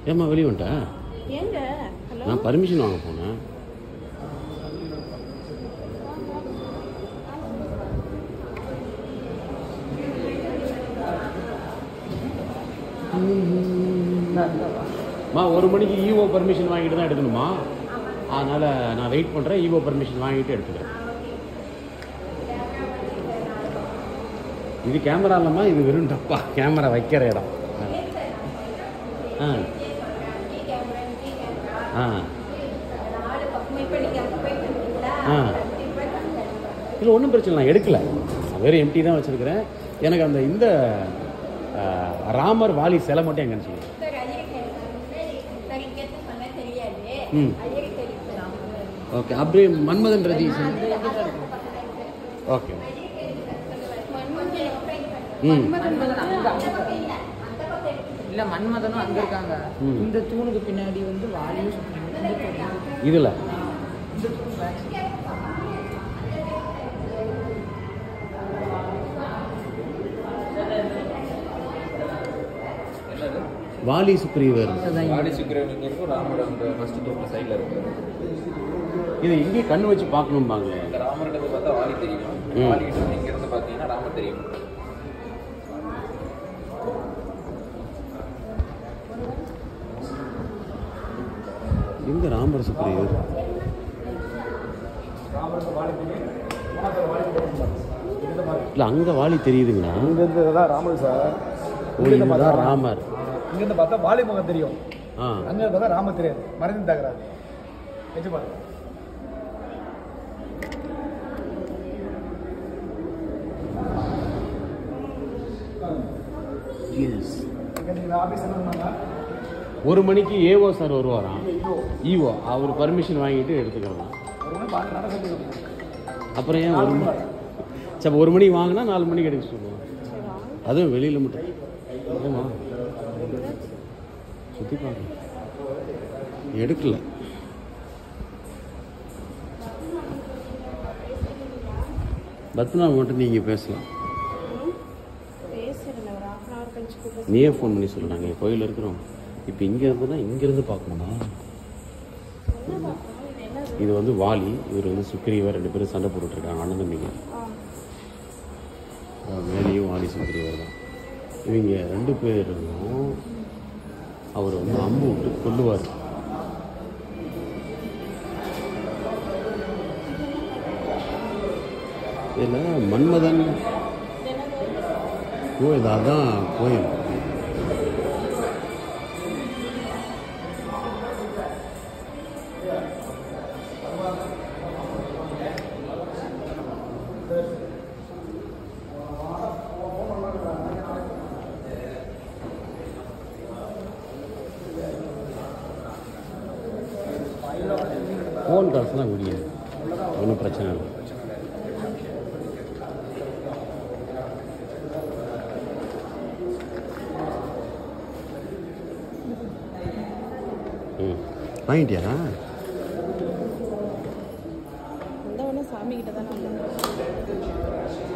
ஏம்மா வெளியே வந்துட்டேன் ஏங்க ஹலோ நான் பர்மிஷன் வாங்க போனேன் மா ஒரு மணிக்கு ஈஓ பர்மிஷன் வாங்கிட்டு தான் எடுக்கணுமா அதனால் நான் வெயிட் பண்ணுறேன் ஈஓ பர்மிஷன் வாங்கிட்டு எடுத்துக்கிறேன் இது கேமரா இல்லைம்மா இது வெறும் டப்பா கேமரா வைக்கிற இடம் ஆ ஆ ஆ இல்லை ஒன்றும் பிரச்சனை இல்லை, நான் எடுக்கல நான் வெறும் எம்டி தான் வச்சுருக்கிறேன் எனக்கு அந்த இந்த ஆ, ராமர் வாலி சிலை மட்டும் எங்கன்னு சொல்லுங்க ம் ஓகே அப்படியே மன்மதன் ரதி ஓகே ம் மன்மதன் அங்க இல்ல மன்மதனும் அங்க இருக்காங்க ம். இந்த தூணுக்கு பின்னாடி வந்து வாலியும் சுத்தியும் இந்த தூணு. இதில் இந்த தூணு back. வாலி சுக்ரீவர் அதான் ஆடி சுக்கிரன் இங்க இருக்கும் ராமர் அந்த ஃபர்ஸ்ட் தூக்கு சைடுல இருக்கு இதை இங்கே கண்ணு வச்சு பார்க்கணும்பாங்களே இந்த ராமர்கிட்ட பார்த்தா வாலி தெரியும் ம். வாலி கிட்ட இருந்து இங்க இருந்து பாத்தீங்கன்னா ராமர் தெரியும் எங்க ராமர் சுக்ரீவர் இல்லை அங்கே வாலி தெரியுதுங்களா இங்க இருந்து தான் ராமர் சார் ஓ இதுதான் ராமர் இங்க இருந்து பார்த்தா வாலி முகம் தெரியும் ஆ அங்க பார்த்தா ராமர் தெரியாது மறைந்து தாக்குறாரு வச்சு பாருங்க எஸ் இங்க நீங்க ஆபீஸ் என்ன பண்ணாங்க ஒரு மணிக்கு ஏஓ சார் வருவாராம் ஈஓ அவர் பர்மிஷன் வாங்கிட்டு எடுத்துக்கலாம் ஒரு மணி பாட்டு நட சொல்லி அப்புறம் ஏன் ஒரு மணி சரி அப்ப ஒரு மணிக்கு வாங்கினா நாலு மணிக்கு எடுக்க சொல்லுவோம் அதுவும் வெளியில் மட்டும் ஏமா சுற்றி பார்க்க எடுக்கல பத்மனா மட்டும் நீங்கள் பேசலாம் பேசுறேன் ஒரு ஹாஃப் அன் ஹவர் கழிச்சு கூப்பிட்டு நீயே ஃபோன் பண்ணி சொல்லு நாங்கள் கோயில் இருக்கிறோம் இப்போ இங்கே இருந்து தான் இங்கேருந்து பார்க்கணுமா இது வந்து வாலி இவர் வந்து சுக்ரீவர் ரெண்டு பேரும் சண்டை போட்டுட்ருக்காங்க அண்ணன் தம்பிங்க அஹ் மேலேயும் வாலி சுக்ரீவர் தான் இவங்க ரெண்டு பேரும் அவர் வந்து அம்பு விட்டு கொல்லுவார் இதில் மன்மதன் ஓ இது அதான் கோயில் ஃபோன் காசுலாம் விடிய ஒன்றும் பிரச்சனை இல்லை ம் வாங்கிட்டியா வந்தவொடனே சாமி கிட்ட தான் வந்தேன்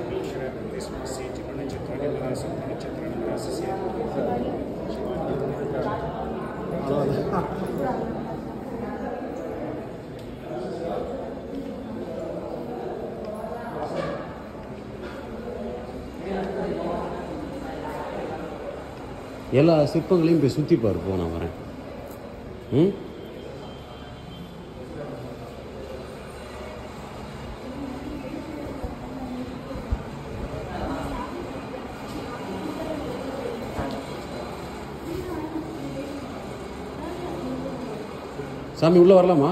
எல்லா சிற்பங்களையும் போய் சுற்றி பாரு போ நான் வரேன் ம் சாமி உள்ள வரலாமா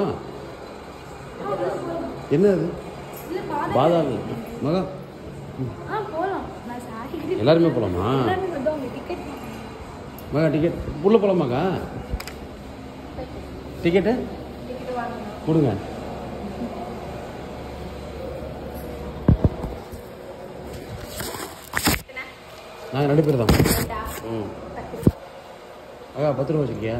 என்ன அது பாதாள மகா ஆ போகலாம் நான் சாரி எல்லாருமே போகலாமா வந்து அவங்க டிக்கெட் மகா டிக்கெட் உள்ள போகலாமாக்கா டிக்கெட்டு கொடுங்க நாங்கள் ரெண்டு பேர் தான் ம் அக்கா பத்து ரூபா வச்சுக்கியா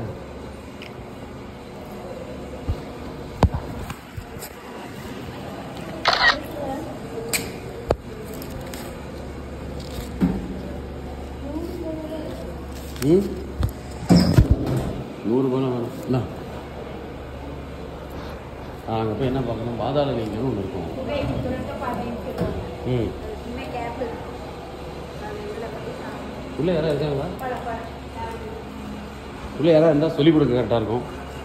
ம் நூறு அங்கே போய் என்ன பார்க்கணும் பாதாள லிங்கம்னு ஒன்று இருக்கும் குகை துறக்க பாதைன்னு சொல்லுவாங்க ம் சின்ன கேப் அது இதில் பற்றி உள்ளே யாராவது இருக்காங்களா பல பல உள்ளே யாராவது இருந்தால் சொல்லிக் கொடுக்க கரெக்டாக இருக்கும்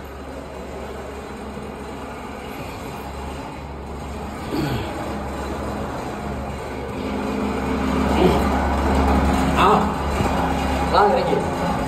ஆ ஆ கிடைக்கும்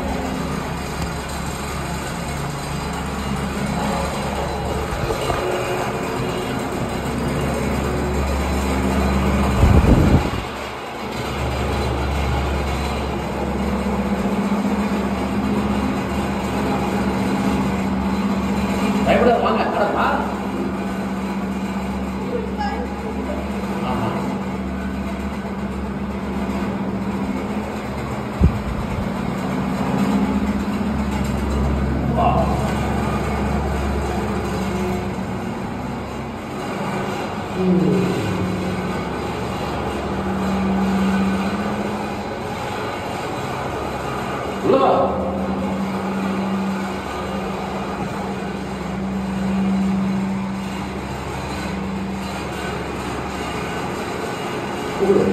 பயப்படாத வாங்க அட வா ஆமா வா உள்ள வா கூப்பிடு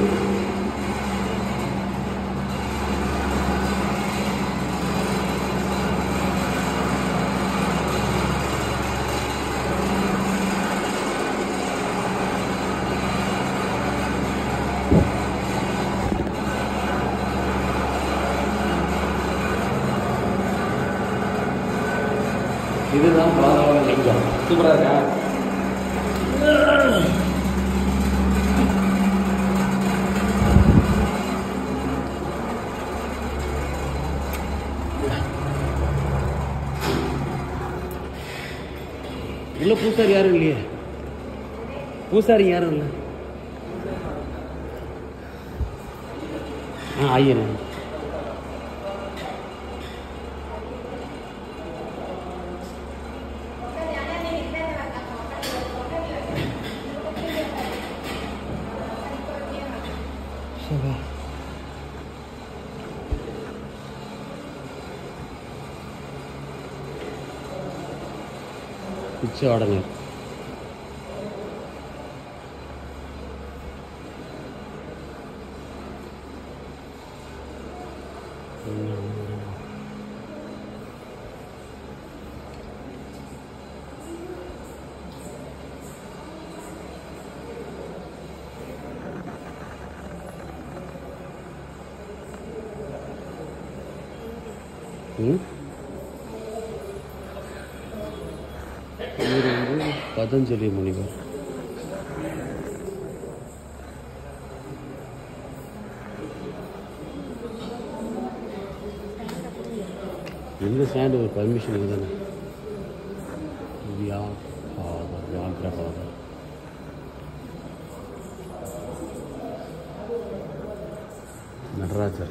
இதுதான் பாதாள லிங்கம் சூப்பரா இருக்கா உள்ள பூசாரி யாரும் இல்லையே பூசாரி யாரும் இல்லை ஆ ஐயனே பிச்சை ஆடணும் ம் இவர் வந்து பதஞ்சலி முனிவர் இந்த ஸ்டாண்டு ஒரு பர்மிஷன் இதுதானே வியா ஃபாதர் வியாகிர ஃபாதர் நடராஜர்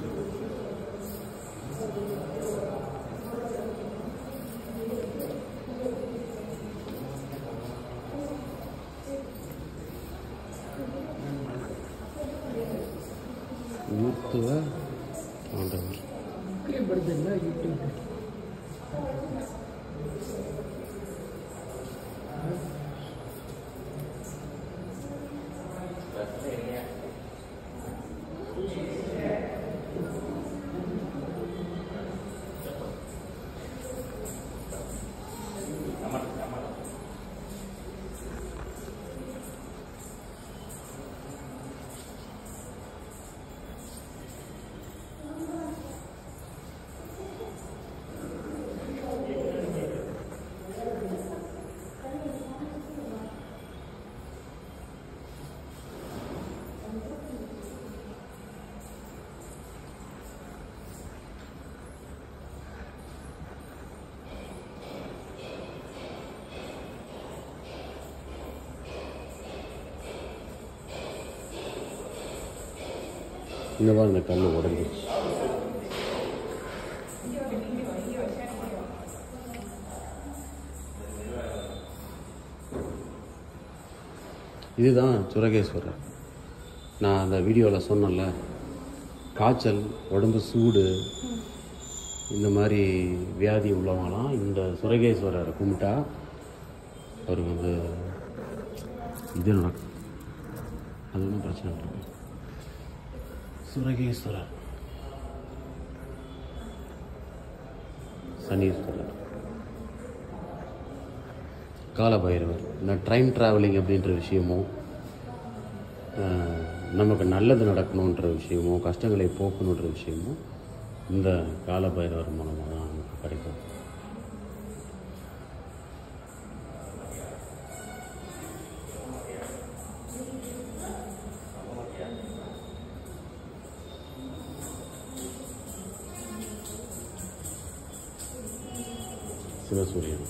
ஊத்துவ ஆண்டவர் இந்த மாதிரி இந்த கல் உடஞ்சிருச்சு இதுதான் சுரகேஸ்வரர் நான் அந்த வீடியோவில் சொன்னேன்ல காய்ச்சல் உடம்பு சூடு இந்த மாதிரி வியாதி உள்ளவங்களாம் இந்த சுரகேஸ்வரரை கும்பிட்டா அவருக்கு வந்து இது நடக்கும் அது ஒன்றும் பிரச்சனை இல்லை சுரகேஸ்வரர் சனீஸ்வரர் காலபைரவர் இந்த ட்ரெயின் ட்ராவலிங் அப்படின்ற விஷயமும் ஆஹ், நமக்கு நல்லது நடக்கணுன்ற விஷயமும் கஷ்டங்களை போக்கணுன்ற விஷயமும் இந்த காலபைரவர் மூலமாக தான் நமக்கு கிடைக்கும் சிவசூரியன்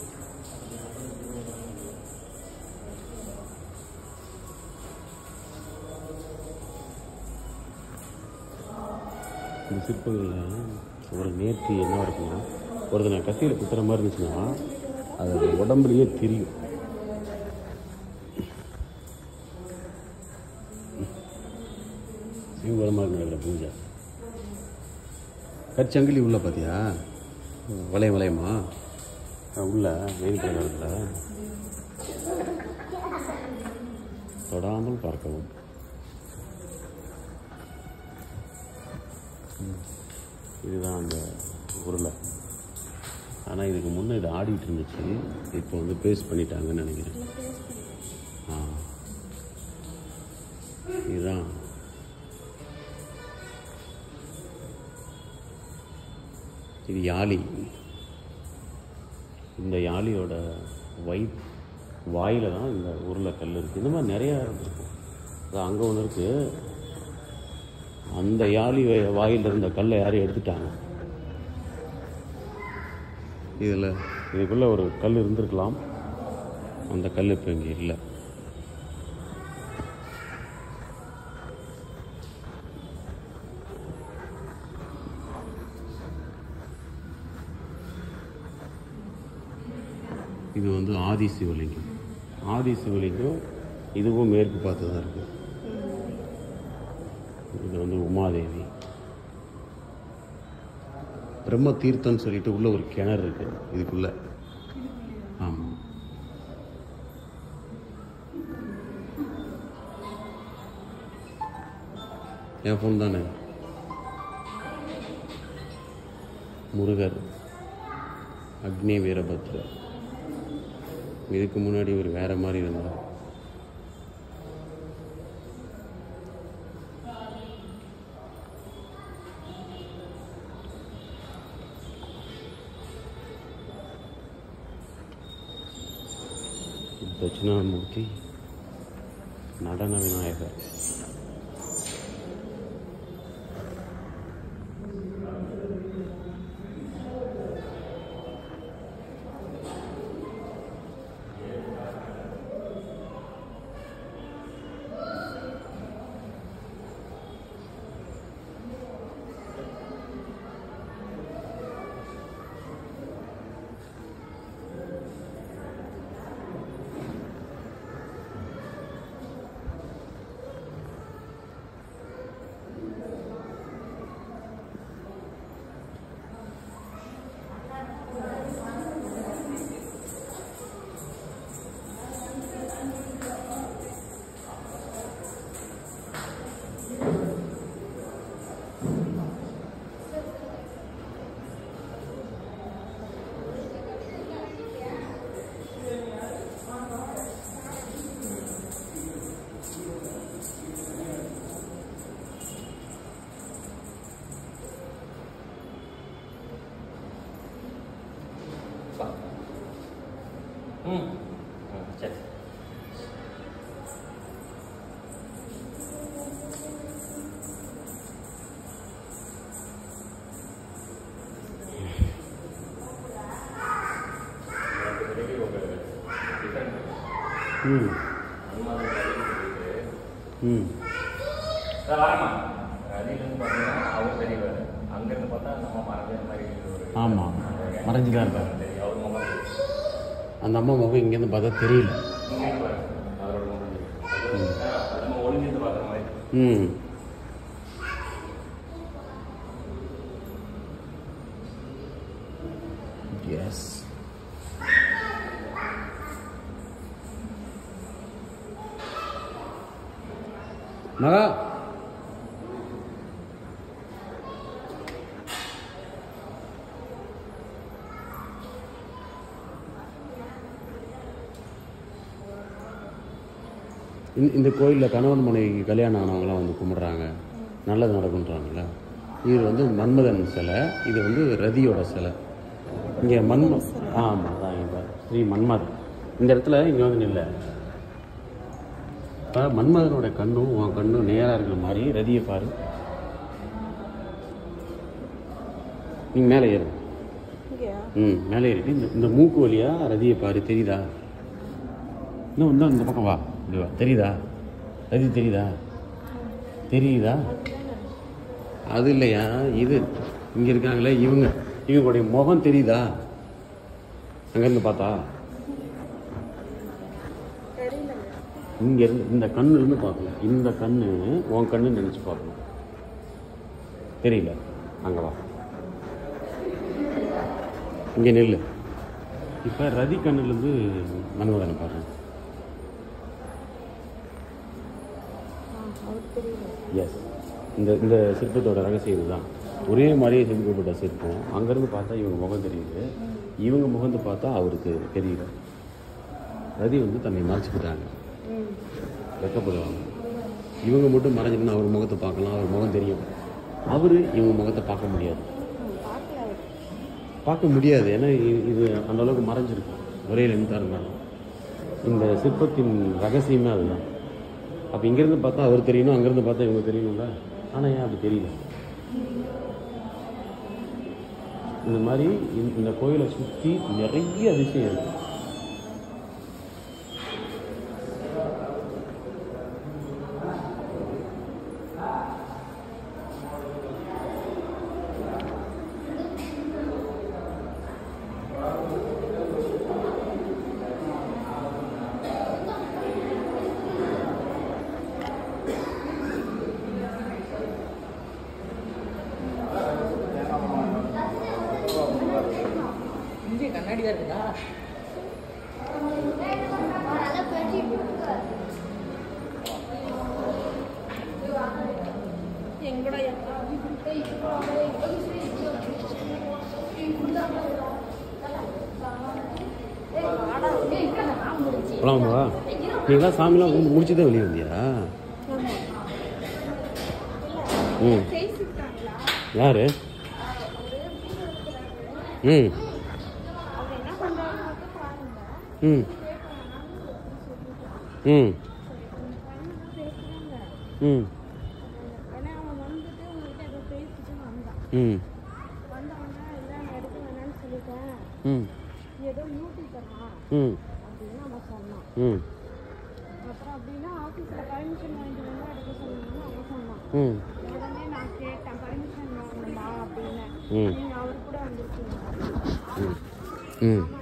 இந்த சிற்பங்களில் ஒரு நேர்த்தி என்ன இருக்குன்னா ஒருத்தனை கத்தியில் குத்துற மாதிரி இருந்துச்சுன்னா அது உடம்புலயே தெரியும் சிவபெருமாள் நடக்கிற பூஜை கச்சங்கிலி உள்ள பார்த்தியா வளையம் வளையமா அஹ் உள்ள வெயில் பிரகாரத்தில் தொடாமல் பார்க்கவும் ம். இதுதான் அந்த உருளை ஆனால் இதுக்கு முன்னே இது ஆடிட்டு இருந்துச்சு இப்போ வந்து பேஸ்ட் பண்ணிட்டாங்கன்னு நினைக்கிறேன் ஆ இதுதான் இது யாழி இந்த யாழியோட வை வாயில தான் இந்த உருளைக்கல் இருக்குது இந்த மாதிரி நிறையா இருந்திருக்கும் அது அங்கே ஒன்று இருக்குது அந்த யாழி வ- வாயில இருந்த கல்லை யாரும் எடுத்துட்டாங்க இதில் இதுக்குள்ளே ஒரு கல் இருந்திருக்கலாம் அந்த கல் இப்போ இங்கே இல்லை இது வந்து ஆதி சிவலிங்கம் ஆதி சிவலிங்கம் இதுவும் மேற்கு பார்த்து தான் இருக்குது இது வந்து உமாதேவி பிரம்ம தீர்த்தம்னு சொல்லிட்டு உள்ள ஒரு கிணறு இருக்கு இதுக்குள்ள ஆமாம் என் ஃபோன் தானே முருகர் அக்னி வீரபத்ரர் இதுக்கு முன்னாடி ஒரு வேற மாதிரி இருந்தார் தட்சிணாமூர்த்தி நடன விநாயகர் ம் சரி ம் ம் வரமா ரஜினிலேருந்து பார்த்தீங்கன்னா அவர் தெரியவார் அங்கேருந்து பார்த்தா நம்ம மறைஞ்ச மாதிரி ஒரு ஆமாம் மறைஞ்சு தான் இருக்கார் சரி அவர் முகம் அந்த அம்மா முகம் இங்கேருந்து பார்த்தா தெரியல அவரோட முகம் அது நம்ம ஒளிஞ்சிருந்து பார்க்குற மாதிரி ம் எஸ் மகா இந்த இந்த கோயிலில் கணவன் மனைவி கல்யாணம் ஆனவங்களாம் வந்து கும்பிட்றாங்க நல்லது நடக்குன்றாங்கல்ல இது வந்து மன்மதன் சிலை இது வந்து ரதியோட சிலை இங்கே மன்ம ஆமாம் அதான் இங்கே ஸ்ரீ மன்மதன் இந்த இடத்துல இங்கே வந்து நில்ல இப்போ மன்மதனோட கண்ணும் உன் கண்ணும் நேராக இருக்கிற மாதிரி ரதியை பாரு நீங்கள் மேலே ஏறு இங்கேயா ம் மேலே ஏறிட்டு இந்த இந்த மூக்கு வழியாக ரதியை பாரு தெரியுதா இன்னும் இன்னும் இந்த பக்கம் வா இப்படி வா தெரியுதா ரதி தெரியுதா தெரியுதா அது இல்லையா இது இங்கே இருக்காங்களே இவங்க இவங்களுடைய முகம் தெரியுதா அங்கேருந்து பார்த்தா இங்க இருந்து இந்த கண்ணுல இருந்து பார்க்கணும் இந்த கண்ணு உன் கண்ணு நினைச்சு பார்க்கணும் தெரியல அங்க வா இங்க நெல்லு இப்ப ரதி கண்ணுல இருந்து மன்மதனை பாருங்க எஸ் இந்த இந்த சிற்பத்தோட ரகசியம் இதுதான் ஒரே மாதிரியே செதுக்கப்பட்ட சிற்பம் அங்கேருந்து பார்த்தா இவங்க முகம் தெரியுது இவங்க முகந்து பார்த்தா அவருக்கு தெரியல ரதி வந்து தன்னை மறைச்சிக்கிட்டாங்க வெக்கப்படுவாங்க இவங்க மட்டும் மறைஞ்சிருந்தா அவர் முகத்தை பார்க்கலாம் அவர் முகம் தெரியும் அவர் இவங்க முகத்தை பார்க்க முடியாது பார்க்க முடியாது ஏன்னா இ- இது அந்த அளவுக்கு மறைஞ்சிருக்கு ஒரே லென்த்தாக இருந்தாலும் இந்த சிற்பத்தின் ரகசியமே அதுதான் அப்போ இங்கேருந்து பார்த்தா அவர் தெரியணும் அங்கேருந்து பார்த்தா இவங்க தெரியணும்ல ஆனால் ஏன் அப்படி தெரியல இந்த மாதிரி இந்த- இந்த கோயிலை சுற்றி நிறைய அதிசயம் இருக்கு இங்கே கண்ணாடி தான் இருக்குதா எங்கடா போலாமா நீங்களாம் சாமிலாம் கும்பிட்டு முடிச்சு தான் வெளியே வந்தியா ம் யாரு ம் அவர் என்ன பண்றாரு மட்டும் பாருங்க ம் ம் பேசுறாங்க ம் ஆனா அவன் வந்துட்டு உங்ககிட்ட ஏதோ பேசிட்டு வந்தான் ம் வந்தவனா இல்லை நான் எடுக்க வேணாம்னு சொல்லிட்டேன் ம் ஏதோ யூடியூபர்மா ம் அப்படின்னு அவன் சொன்னான் ம் அப்புறம் அப்படின்னா ஆஃபீஸில் பர்மிஷன் வாங்கிட்டு வந்து எடுக்க சொன்னான்னு அவன் சொன்னான் ம் உடனே நான் கேட்டேன் பர்மிஷன் வாங்கணுமா அப்படின்னு ம். நீங்க அவர் கூட வந்திருக்கீங்க ம் ம்